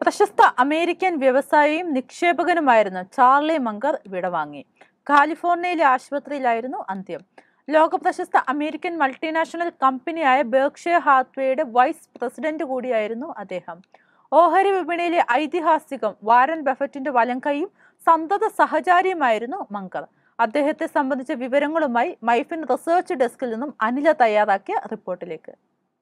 പ്രശസ്ത American വ്യവസായിയും നിക്ഷേപകനുമായിരുന്ന Charlie മങ്കർ വിടവാങ്ങി കാലിഫോർണിയയിലെ ആശുപത്രിയിലായിരുന്നു അന്ത്യം ലോകപ്രശസ്ത അമേരിക്കൻ മൾട്ടിനാഷണൽ കമ്പനിയായ ബേർക്ഷയർ ഹാത്വേയുടെ വൈസ് പ്രസിഡന്റ് കൂടിയായിരുന്നു അദ്ദേഹം ഓഹരി വിപണിയിലെ ഐതിഹാസികം വാരൻ ബഫറ്റിന്റെ വലംകൈയും സന്തത സഹചാരിയുമായിരുന്നു മങ്കർ അദ്ദേഹത്തെ സംബന്ധിച്ച വിവരങ്ങളുമായി മൈഫിൻ റിസർച്ച് ഡെസ്കിൽ നിന്നും അനില തയ്യാറാക്കിയ റിപ്പോർട്ടിലേക്ക്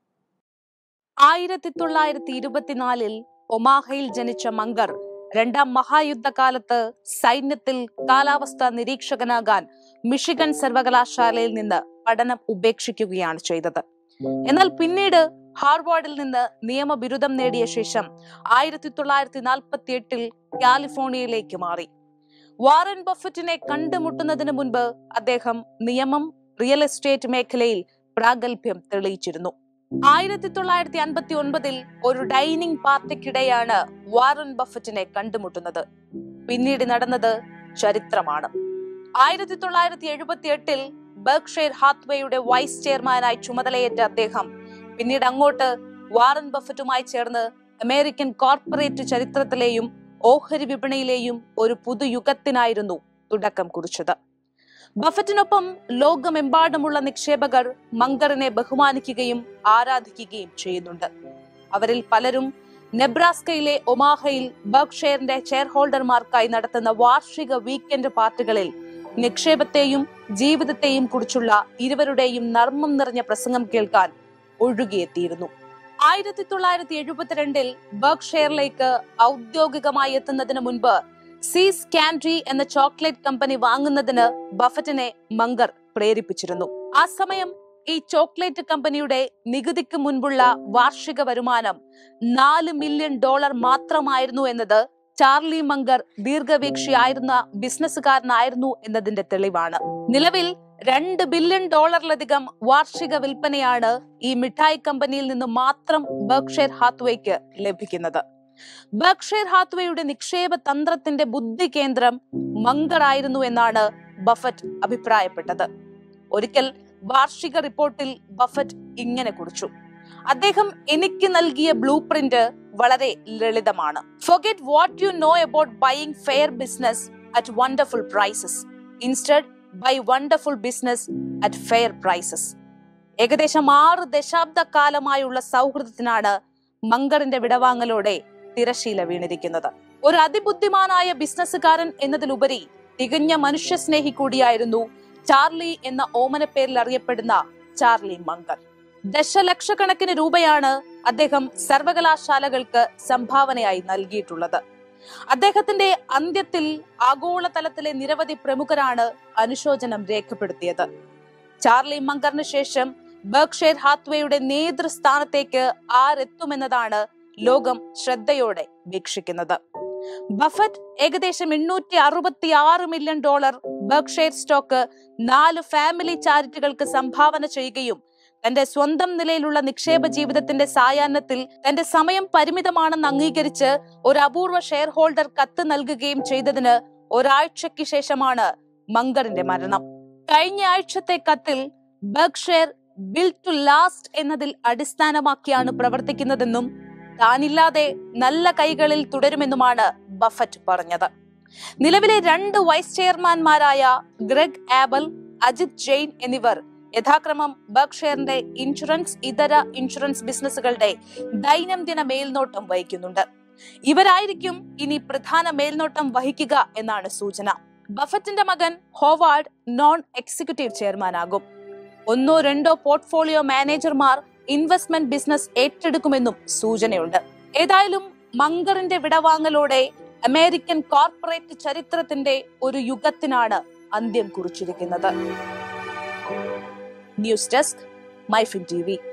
ആയിരത്തി തൊള്ളായിരത്തി ഇരുപത്തിനാലിൽ ഒമാഹയിൽ ജനിച്ച മങ്കർ രണ്ടാം മഹായുദ്ധകാലത്ത് സൈന്യത്തിൽ കാലാവസ്ഥാ നിരീക്ഷകനാകാൻ മിഷിഗൺ സർവകലാശാലയിൽ നിന്ന് പഠനം ഉപേക്ഷിക്കുകയാണ് ചെയ്തത് എന്നാൽ പിന്നീട് ഹാർവാർഡിൽ നിന്ന് നിയമബിരുദം നേടിയ ശേഷം ആയിരത്തി തൊള്ളായിരത്തി നാൽപ്പത്തി എട്ടിൽ കാലിഫോർണിയയിലേക്ക് മാറി വാറൻ ബഫറ്റിനെ കണ്ടുമുട്ടുന്നതിന് മുൻപ് അദ്ദേഹം നിയമം റിയൽ എസ്റ്റേറ്റ് മേഖലയിൽ പ്രാഗൽഭ്യം തെളിയിച്ചിരുന്നു ആയിരത്തി തൊള്ളായിരത്തി അൻപത്തി ഒൻപതിൽ ഒരു ഡൈനിങ് പാർട്ടിക്കിടെയാണ് വാറൻ ബഫറ്റിനെ കണ്ടുമുട്ടുന്നത് പിന്നീട് നടന്നത് ചരിത്രമാണ് ആയിരത്തി തൊള്ളായിരത്തി എഴുപത്തി എട്ടിൽ ബർക്ക്ഷയർ ഹാത്വേയുടെ വൈസ് ചെയർമാനായി ചുമതലയേറ്റ അദ്ദേഹം പിന്നീട് അങ്ങോട്ട് വാറൻ ബഫറ്റുമായി ചേർന്ന് അമേരിക്കൻ കോർപ്പറേറ്റ് ചരിത്രത്തിലെയും ഓഹരി വിപണിയിലെയും ഒരു പുതുയുഗത്തിനായിരുന്നു തുടക്കം കുറിച്ചത് ബഫറ്റിനൊപ്പം ലോകമെമ്പാടുമുള്ള നിക്ഷേപകർ മങ്കറിനെ ബഹുമാനിക്കുകയും ആരാധിക്കുകയും ചെയ്യുന്നുണ്ട് അവരിൽ പലരും നെബ്രാസ്കയിലെ ഒമാഹയിൽ ബർക്ക്ഷയറിന്റെ ഷെയർ ഹോൾഡർമാർക്കായി നടത്തുന്ന വാർഷിക വീക്കെൻഡ് പാർട്ടികളിൽ നിക്ഷേപത്തെയും ജീവിതത്തെയും കുറിച്ചുള്ള ഇരുവരുടെയും നർമ്മം നിറഞ്ഞ പ്രസംഗം കേൾക്കാൻ ഒഴുകിയെത്തിയിരുന്നു ആയിരത്തി തൊള്ളായിരത്തി എഴുപത്തിരണ്ടിൽ ബർക്ക്ഷയറിലേക്ക് ഔദ്യോഗികമായി എത്തുന്നതിന് മുൻപ് സി സ്കാൻഡ്രി എന്ന ചോക്ലേറ്റ് കമ്പനി വാങ്ങുന്നതിന് ബഫറ്റിനെ മങ്കർ പ്രേരിപ്പിച്ചിരുന്നു ആ സമയം ഈ ചോക്ലേറ്റ് കമ്പനിയുടെ നികുതിക്ക് മുൻപുള്ള വാർഷിക വരുമാനം നാല് മില്യൺ ഡോളർ മാത്രമായിരുന്നു എന്നത് ചാർലി മങ്കർ ദീർഘവീക്ഷിയായിരുന്ന ബിസിനസ്സുകാരനായിരുന്നു എന്നതിന്റെ തെളിവാണ് നിലവിൽ രണ്ട് ബില്യൺ ഡോളറിലധികം വാർഷിക വിൽപ്പനയാണ് ഈ മിഠായി കമ്പനിയിൽ നിന്ന് മാത്രം ബർക്ക്ഷയർ ഹാത്വേക്ക് ലഭിക്കുന്നത് ബർക്ക്ഷയർ ഹാത്വേയുടെ നിക്ഷേപ തന്ത്രത്തിന്റെ ബുദ്ധി കേന്ദ്രം മങ്കർ ആയിരുന്നു എന്നാണ് ബഫറ്റ് അഭിപ്രായപ്പെട്ടത് ഒരിക്കൽ വാർഷിക റിപ്പോർട്ടിൽ ബഫറ്റ് ഇങ്ങനെ കുറിച്ചു അദ്ദേഹം എനിക്ക് നൽകിയ ബ്ലൂ പ്രിന്റ് വളരെ ലളിതമാണ് forget what you know about buying fair business at wonderful prices instead buy wonderful business at fair prices ഏകദേശം ആറ് ദശാബ്ദ കാലമായുള്ള സൗഹൃദത്തിനാണ് മങ്കറിന്റെ വിടവാങ്ങലോടെ തിരശീല വീണിരിക്കുന്നത് ഒരു അതിബുദ്ധിമാനായ ബിസിനസ്സുകാരൻ എന്നതിലുപരി തികഞ്ഞ മനുഷ്യസ്നേഹി കൂടിയായിരുന്നു ചാർലി എന്ന ഓമനപ്പേരിൽ അറിയപ്പെടുന്ന ചാർലി മങ്കർ ദശലക്ഷക്കണക്കിന് രൂപയാണ് അദ്ദേഹം സർവകലാശാലകൾക്ക് സംഭാവനയായി നൽകിയിട്ടുള്ളത് അദ്ദേഹത്തിന്റെ അന്ത്യത്തിൽ ആഗോളതലത്തിലെ നിരവധി പ്രമുഖരാണ് അനുശോചനം രേഖപ്പെടുത്തിയത് ചാർലി മങ്കറിന് ശേഷം ബർക്ക്ഷയർ ഹാത്വേയുടെ നേതൃസ്ഥാനത്തേക്ക് ആരെത്തുമെന്നതാണ് ലോകം ശ്രദ്ധയോടെ വീക്ഷിക്കുന്നത് ബഫറ്റ് ഏകദേശം എണ്ണൂറ്റി അറുപത്തി ആറ് മില്യൺ ഡോളർ ബർക്ക്ഷയർ സ്റ്റോക്ക് നാല് ഫാമിലി ചാരിറ്റികൾക്ക് സംഭാവന ചെയ്യുകയും തന്റെ സ്വന്തം നിലയിലുള്ള നിക്ഷേപ ജീവിതത്തിന്റെ സായാഹ്നത്തിൽ തന്റെ സമയം പരിമിതമാണെന്ന് അംഗീകരിച്ച് ഒരു അപൂർവ ഷെയർ ഹോൾഡർ കത്ത് നൽകുകയും ചെയ്തതിന് ഒരാഴ്ചയ്ക്ക് ശേഷമാണ് മങ്കറിന്റെ മരണം കഴിഞ്ഞ ആഴ്ചത്തെ കത്തിൽ ബർക്ക്ഷയർ ബിൽ ടു ലാസ്റ്റ് എന്നതിൽ അടിസ്ഥാനമാക്കിയാണ് പ്രവർത്തിക്കുന്നതെന്നും താനില്ലാതെ നല്ല കൈകളിൽ തുടരുമെന്നുമാണ് ബഫറ്റ് പറഞ്ഞത് നിലവിലെ രണ്ട് വൈസ് ചെയർമാൻമാരായ ഗ്രെഗ് ആബൽ അജിത് ജെയിൻ എന്നിവർ യഥാക്രമം ബർക്ക്ഷയറിന്റെ ഇൻഷുറൻസ് ഇതര ഇൻഷുറൻസ് ബിസിനസ്സുകളുടെ ദൈനംദിന മേൽനോട്ടം വഹിക്കുന്നുണ്ട് ഇവരായിരിക്കും ഇനി പ്രധാന മേൽനോട്ടം വഹിക്കുക എന്നാണ് സൂചന ബഫറ്റിന്റെ മകൻ ഹോവാർഡ് നോൺ എക്സിക്യൂട്ടീവ് ചെയർമാനാകും ഒന്നോ രണ്ടോ പോർട്ട്ഫോളിയോ മാനേജർമാർ ഇൻവെസ്റ്റ്മെന്റ് ബിസിനസ് ഏറ്റെടുക്കുമെന്നും സൂചനയുണ്ട് ഏതായാലും മങ്കറിന്റെ വിടവാങ്ങലോടെ അമേരിക്കൻ കോർപ്പറേറ്റ് ചരിത്രത്തിന്റെ ഒരു യുഗത്തിനാണ് അന്ത്യം കുറിച്ചിരിക്കുന്നത് ന്യൂസ് ഡെസ്ക് മൈഫിൻ ടി